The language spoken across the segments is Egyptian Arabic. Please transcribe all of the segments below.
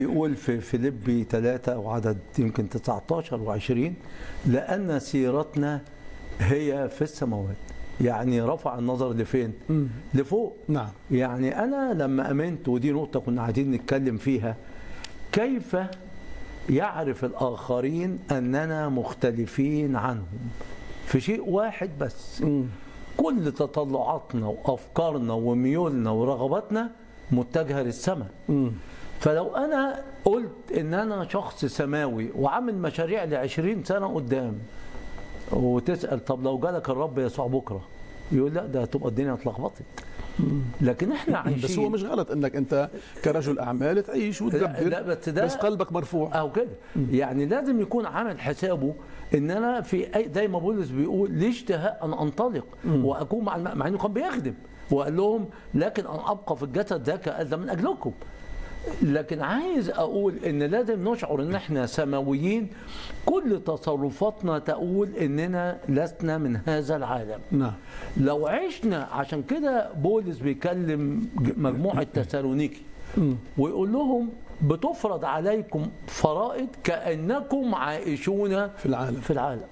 يقول في فيليبي ثلاثة وعدد يمكن 19 و20 لأن سيرتنا هي في السماوات يعني رفع النظر لفين؟ مم. لفوق نعم يعني أنا لما أمنت ودي نقطة كنا عايزين نتكلم فيها كيف يعرف الآخرين أننا مختلفين عنهم في شيء واحد بس مم. كل تطلعاتنا وأفكارنا وميولنا ورغباتنا متجهة للسماء مم. فلو انا قلت ان انا شخص سماوي وعامل مشاريع ل 20 سنه قدام وتسال طب لو جالك الرب يسوع بكره يقول لا ده هتبقى الدنيا اتلخبطت لكن احنا عايشين بس هو مش غلط انك انت كرجل اعمال تعيش وتدبر لا، بس ده- بس قلبك مرفوع او كده يعني لازم يكون عامل حسابه ان انا في اي زي ما بولس بيقول لي اشتهاء ان انطلق واكون مع الم... مع انه كان بيخدم وقال لهم لكن ان ابقى في الجسد ذاك اذى من اجلكم لكن عايز اقول ان لازم نشعر ان احنا سماويين كل تصرفاتنا تقول اننا لسنا من هذا العالم نعم لو عشنا عشان كده بولس بيكلم ج- مجموعه تسالونيكي مم. ويقول لهم بتفرض عليكم فرائض كانكم عائشون في العالم في العالم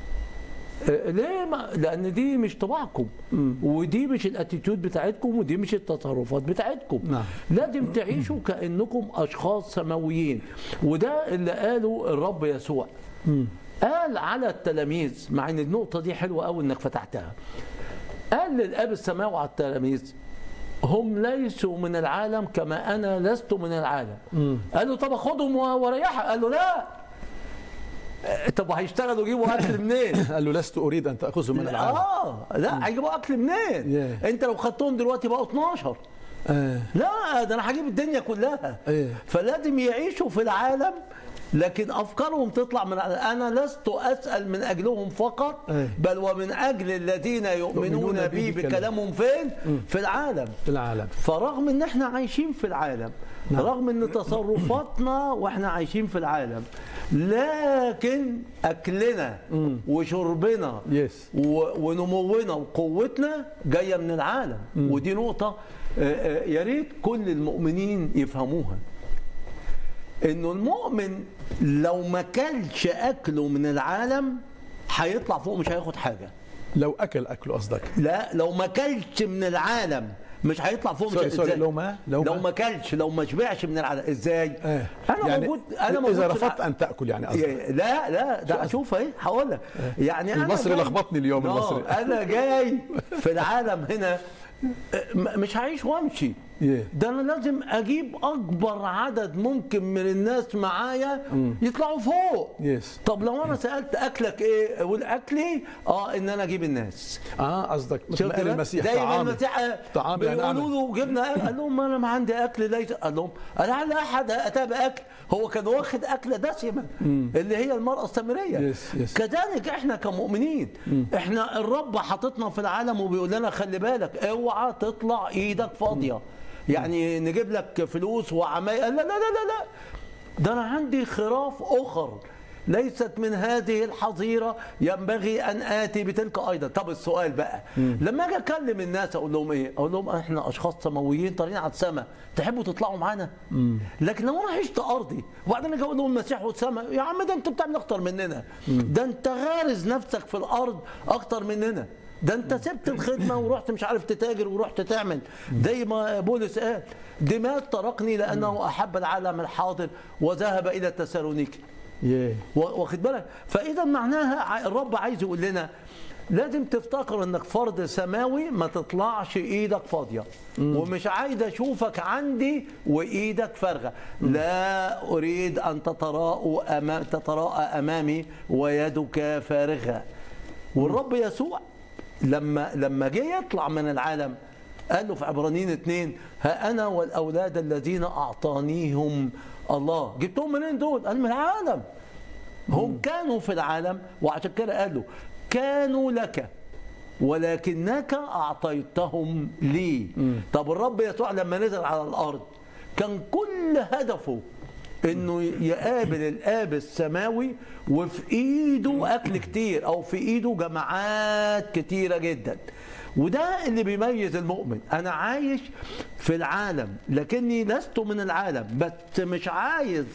آه، ليه ما لان دي مش طباعكم ودي مش الاتيتيود بتاعتكم ودي مش التصرفات بتاعتكم نعم. لازم تعيشوا كانكم اشخاص سماويين وده اللي قاله الرب يسوع قال على التلاميذ مع ان النقطه دي حلوه قوي انك فتحتها قال للاب السماوي على التلاميذ هم ليسوا من العالم كما انا لست من العالم قال له طب خدهم وريحها قال له لا آه، طب هيشتغلوا يجيبوا اكل منين قال له لست اريد ان تاخذه من العالم اه لا هيجيبوا اكل منين Yeah. انت لو خدتهم دلوقتي بقوا 12 آه. لا ده انا هجيب الدنيا كلها إيه. فلازم يعيشوا في العالم لكن افكارهم تطلع من انا لست اسال من اجلهم فقط إيه. بل ومن اجل الذين يؤمنون يؤمنون بي به بكلامهم فين في العالم في العالم فرغم ان احنا عايشين في العالم نعم. رغم ان تصرفاتنا واحنا عايشين في العالم لكن اكلنا وشربنا يس و- ونمونا وقوتنا جايه من العالم ودي نقطه آه، آه، يا ريت كل المؤمنين يفهموها انه المؤمن لو ما كلش اكله من العالم هيطلع فوق مش هياخد حاجه لو اكل اكله قصدك لا لو ما كلش من العالم مش هيطلع فوق مش سوري سوري إزاي؟ لو ما لو لو ما ما كلش لو ما شبعش من العالم ازاي آه. انا يعني موجود انا موجود اذا في الع- رفضت ان تاكل يعني قصدك لا لا ده اشوف اهي هقول لك يعني انا المصري جاي- لخبطني اليوم آه، المصري. انا جاي في العالم هنا م- مش هعيش وامشي يه. ده انا لازم اجيب اكبر عدد ممكن من الناس معايا يطلعوا فوق يس طب لو انا سالت اكلك ايه اقول اكلي اه ان انا اجيب الناس اه قصدك مثل ما شفت قال بقى؟ المسيح زي ما طعام المسيح طعام يعني بيقولوا أعمل. له جبنا أكل. قال لهم ما انا ما عندي اكل ليس قال لهم لعل احد اتى باكل هو كان واخد اكله دسمه اللي هي المراه السامريه يس، يس. كذلك احنا كمؤمنين احنا الرب حاططنا في العالم وبيقول لنا خلي بالك اوعى تطلع ايدك فاضيه يعني نجيب لك فلوس وعمايل لا لا لا لا لا ده انا عندي خراف اخر ليست من هذه الحظيرة ينبغي أن آتي بتلك أيضا طب السؤال بقى لما أجي أكلم الناس أقول لهم إيه أقول لهم إحنا أشخاص سماويين طالعين على السماء تحبوا تطلعوا معانا لكن لو أنا عشت أرضي وبعدين أجي أقول لهم المسيح والسماء يا عم ده أنت بتعمل أكتر مننا ده أنت غارز نفسك في الأرض أكتر مننا ده انت سبت الخدمه ورحت مش عارف تتاجر ورحت تعمل زي ما بولس قال دماغ تركني لانه احب العالم الحاضر وذهب الى تسالونيكي يه. و- واخد بالك فاذا معناها ع- الرب عايز يقول لنا لازم تفتكر انك فرد سماوي ما تطلعش ايدك فاضيه ومش عايز اشوفك عندي وايدك فارغه لا اريد ان تتراءى امام تتراءى امامي ويدك فارغه والرب يسوع لما لما جه يطلع من العالم قال له في عبرانيين اتنين ها انا والاولاد الذين اعطانيهم الله جبتهم منين دول؟ قال من العالم هم كانوا في العالم وعشان كده قالوا كانوا لك ولكنك اعطيتهم لي طب الرب يسوع لما نزل على الارض كان كل هدفه انه يقابل الاب السماوي وفي ايده اكل كتير او في ايده جماعات كتيره جدا وده اللي بيميز المؤمن انا عايش في العالم لكني لست من العالم بس مش عايز